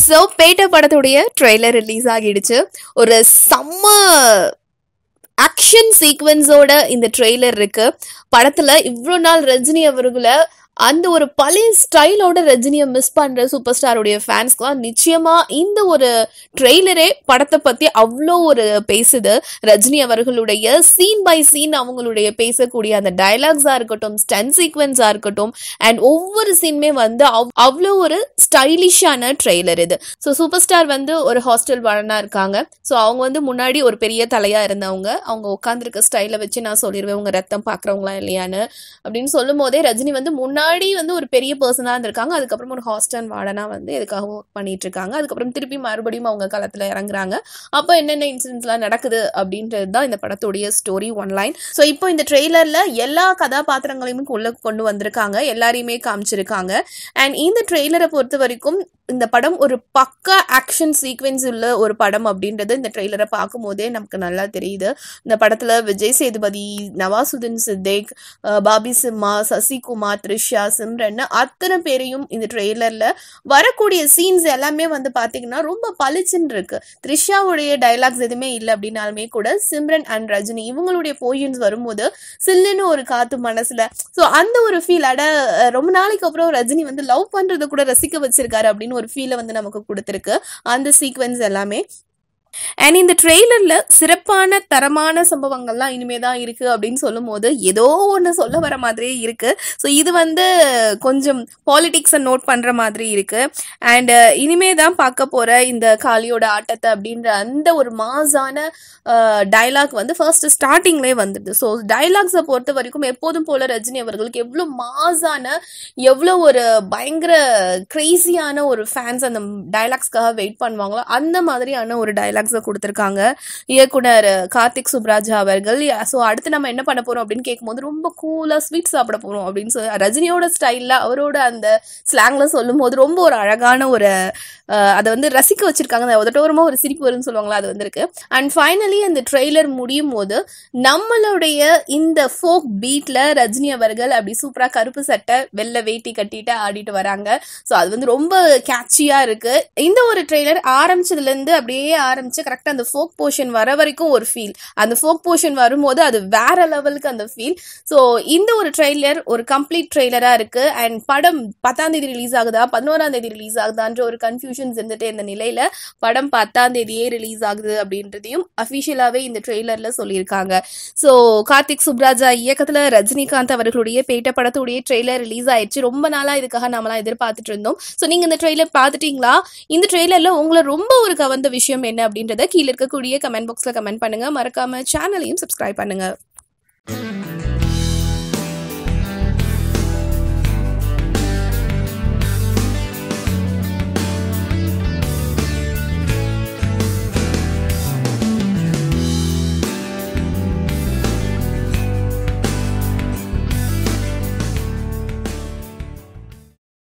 so பேட்ட படத்துடைய trailer release ஆகிடுச்சு ஒரு செம்ம ஆக்ஷன் சீக்வன்ஸோட இந்த ட்ரெய்லர் இருக்கு படத்துல இவ்வளோ நாள் ரஜினி அவர்களை அந்த ஒரு பழைய ஸ்டைலோட ரஜினியை மிஸ் பண்ற சூப்பர் ஸ்டாருடைய ஃபேன்ஸ்க்குலாம் நிச்சயமா இந்த ஒரு ட்ரெய்லரே படத்தை பத்தி அவ்வளோ ஒரு பேசுது ரஜினி அவர்களுடைய சீன் பை சீன் அவங்களுடைய பேசக்கூடிய அந்த டயலாக்ஸா இருக்கட்டும் ஸ்டன் சீக்வன்ஸா இருக்கட்டும் அண்ட் ஒவ்வொரு சீனுமே வந்து அவ்- அவ்வளோ ஒரு ஸ்டைலிஷான ட்ரெய்லர் இது ஸோ சூப்பர் ஸ்டார் வந்து ஒரு ஹாஸ்டல் வாழனா இருக்காங்க ஸோ அவங்க வந்து முன்னாடி ஒரு பெரிய தலையா இருந்தவங்க அவங்க உட்காந்துருக்க ஸ்டைலை வச்சு நான் சொல்லிடுவேன் உங்க ரத்தம் பார்க்குறவங்களா இல்லையான்னு அப்படின்னு சொல்லும் போதே ரஜினி வந்து முன்னாடி வந்து ஒரு பெரிய பர்சனாக இருந்திருக்காங்க அதுக்கப்புறம் ஒரு ஹாஸ்டல் வார்டனா வந்து எதுக்காக ஒர்க் பண்ணிட்டு இருக்காங்க அதுக்கப்புறம் திருப்பி மறுபடியும் அவங்க களத்தில் இறங்குறாங்க அப்போ என்னென்ன இன்சிடென்ட்ஸ்லாம் நடக்குது அப்படின்றது தான் இந்த படத்துடைய ஸ்டோரி ஒன்லைன் ஸோ இப்போ இந்த ட்ரெய்லரில் எல்லா கதாபாத்திரங்களையுமே உள்ள கொண்டு வந்திருக்காங்க எல்லாரையுமே காமிச்சிருக்காங்க அண்ட் இந்த ட்ரெய்லரை பொறுத்த வரைக்கும் இந்த படம் ஒரு பக்கா ஆக்ஷன் சீக்வென்ஸ் உள்ள ஒரு படம் அப்படின்றது இந்த ட்ரெய்லரை பார்க்கும்போதே நமக்கு நல்லா தெரியுது இந்த படத்தில் விஜய் சேதுபதி நவாசுதீன் சித்திக் அஹ் பாபி சிம்மா சசிகுமார் த்ரிஷா சிம்ரன் அத்தனை பேரையும் இந்த ட்ரெய்லரில் வரக்கூடிய சீன்ஸ் எல்லாமே வந்து பார்த்தீங்கன்னா ரொம்ப பளிச்சுன்னு இருக்கு த்ரிஷாவுடைய டைலாக்ஸ் எதுவுமே இல்லை அப்படின்னாலுமே கூட சிம்ரன் அண்ட் ரஜினி இவங்களுடைய போயின்ஸ் வரும்போது சில்லுன்னு ஒரு காத்து மனசுல ஸோ அந்த ஒரு ஃபீல் அட அஹ் ரொம்ப நாளைக்கு அப்புறம் ரஜினி வந்து லவ் பண்றதை கூட ரசிக்க வச்சிருக்காரு அப்படின்னு ஒரு ஃபீலை வந்து நமக்கு கொடுத்துருக்கு அந்த சீக்வென்ஸ் எல்லாமே அண்ட் இந்த ட்ரெய்லரில் சிறப்பான தரமான சம்பவங்கள்லாம் இனிமே தான் இருக்குது அப்படின்னு சொல்லும் போது ஏதோ ஒன்று சொல்ல வர மாதிரியே இருக்குது ஸோ இது வந்து கொஞ்சம் பாலிடிக்ஸை நோட் பண்ணுற மாதிரி இருக்குது அண்ட் இனிமே தான் பார்க்க போகிற இந்த காளியோட ஆட்டத்தை அப்படின்ற அந்த ஒரு மாஸான டைலாக் வந்து ஃபர்ஸ்ட் ஸ்டார்டிங்லேயே வந்துடுது ஸோ டைலாக்ஸை பொறுத்த வரைக்கும் எப்போதும் போல ரஜினி அவர்களுக்கு எவ்வளோ மாஸான எவ்வளோ ஒரு பயங்கர கிரேசியான ஒரு ஃபேன்ஸ் அந்த டைலாக்ஸ்க்காக வெயிட் பண்ணுவாங்களோ அந்த மாதிரியான ஒரு டைலாக்ஸை கொடுத்துருக்காங்க இயக்குனர் கார்த்திக் சுப்ராஜா அவர்கள் ஸோ அடுத்து நம்ம என்ன பண்ண போறோம் அப்படின்னு கேட்கும்போது ரொம்ப கூலாக ஸ்வீட் சாப்பிட போறோம் அப்படின்னு சொல்லி ரஜினியோட ஸ்டைலில் அவரோட அந்த ஸ்லாங்ல சொல்லும் போது ரொம்ப ஒரு அழகான ஒரு அஹ், அதை வந்து ரசிக்க வச்சிருக்காங்க அந்த உதட்டோரமாக ஒரு சிரிப்பு வரும்னு சொல்லுவாங்களா அது வந்திருக்கு அண்ட் ஃபைனலி அந்த ட்ரெய்லர் முடியும் போது நம்மளுடைய இந்த ஃபோக் பீட்ல ரஜினி அவர்கள் அப்படி சூப்பரா கருப்பு சட்டை வெள்ளை வேட்டி கட்டிட்டு ஆடிட்டு வராங்க ஸோ அது வந்து ரொம்ப கேட்சியா இருக்கு இந்த ஒரு ட்ரெய்லர் ஆரம்பிச்சதுல இருந்து அப்படியே ஆரம்பிச்சு கரெக்டா அந்த ஃபோக் போர்ஷன் வர வரைக்கும் ஒரு ஃபீல் அந்த ஃபோக் போர்ஷன் வரும்போது அது வேற லெவலுக்கு அந்த ஃபீல் ஸோ இந்த ஒரு ட்ரெய்லர் ஒரு கம்ப்ளீட் ட்ரெய்லரா இருக்கு அண்ட் படம் பத்தாம் தேதி ரிலீஸ் ஆகுதா பதினோராம் தேதி ரிலீஸ் ஆகுதான்ற ஒரு கன்ஃபியூஷன்ஸ் இருந்துட்டே இந்த நிலையில படம் பத்தாம் தேதியே ரிலீஸ் ஆகுது அப்படின்றதையும் அஃபிஷியலாவே இந்த ட்ரெய்லர்ல சொல்லியிருக்காங்க ஸோ கார்த்திக் சுப்ராஜா இயக்கத்துல ரஜினிகாந்த் அவர்களுடைய பேட்ட படத்துடைய ட்ரெய்லர் ரிலீஸ் ஆயிடுச்சு ரொம்ப நாளா இதுக்காக நாமெல்லாம் எதிர்பார்த்துட்டு இருந்தோம் ஸோ நீங்க இந்த ட்ரெய்லர் பார்த்துட்டீங்களா இந்த ட்ரெய்லர்ல உங்களை ரொம்ப ஒரு கவர்ந்த விஷயம் என்ன அப்படின்றத கீழே இருக்கக்கூடிய கமெண்ட் பாக்ஸ்ல கமெண்ட் பண்ணுங்க மறக்காம சேனலையும் சப்ஸ்கிரைப் பண்ணுங்க